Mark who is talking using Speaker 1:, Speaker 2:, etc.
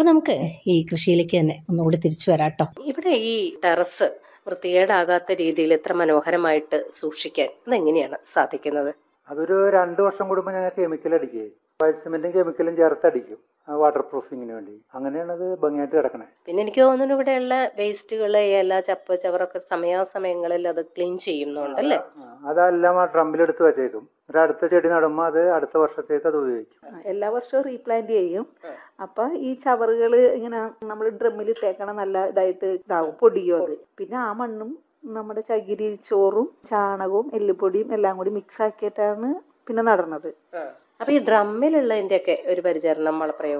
Speaker 1: അപ്പൊ നമുക്ക് ഈ കൃഷിയിലേക്ക് തന്നെ ഒന്നുകൂടി തിരിച്ചു വരാം കേട്ടോ
Speaker 2: ഇവിടെ ഈ ടെറസ് വൃത്തികേടാകാത്ത രീതിയിൽ എത്ര മനോഹരമായിട്ട് സൂക്ഷിക്കാൻ അതെങ്ങനെയാണ് സാധിക്കുന്നത്
Speaker 3: അതൊരു രണ്ട് വർഷം കൂടുമ്പോൾ ഞങ്ങൾ കെമിക്കൽ അടിക്കുകയെ വൈറ്റ് സിമെന്റും കെമിക്കലും ചേർത്ത് അടിക്കും വാട്ടർ പ്രൂഫിങ്ങിന് വേണ്ടി അങ്ങനെയാണ് അത് ഭംഗിയായിട്ട് കിടക്കണേ
Speaker 2: പിന്നെ എനിക്ക് തോന്നുന്നു ഇവിടെയുള്ള വേസ്റ്റുകൾ ഇല ചപ്പ് ചവറൊക്കെ സമയാസമയങ്ങളിൽ അത് ക്ലീൻ ചെയ്യുന്നുണ്ടല്ലേ
Speaker 3: ആ, അതെല്ലാം ആ ഡ്രമ്മിലെടുത്ത് വെച്ചേക്കും ഒരു അടുത്ത ചെടി നടുമ്പോൾ അത് അടുത്ത വർഷത്തേക്ക് അത് ഉപയോഗിക്കും
Speaker 4: ആ, എല്ലാ വർഷവും റീപ്ലാന്റ് ചെയ്യും അപ്പൊ ഈ ചവറുകൾ ഇങ്ങനെ നമ്മൾ ഡ്രമ്മിൽ ഇട്ടേക്കണം നല്ല ഇതായിട്ട് ഇതാവും പൊടിയും അത് പിന്നെ ആ മണ്ണും നമ്മുടെ ചകിരി ചോറും ചാണകവും എല്ലുപൊടിയും എല്ലാം കൂടി മിക്സ് ആക്കിയിട്ടാണ് പിന്നെ നടണത്
Speaker 2: അപ്പൊ ഈ ഡ്രമ്മിലുള്ളതിന്റെ ഒക്കെ ഒരു പരിചരണം വളപ്രയോഗം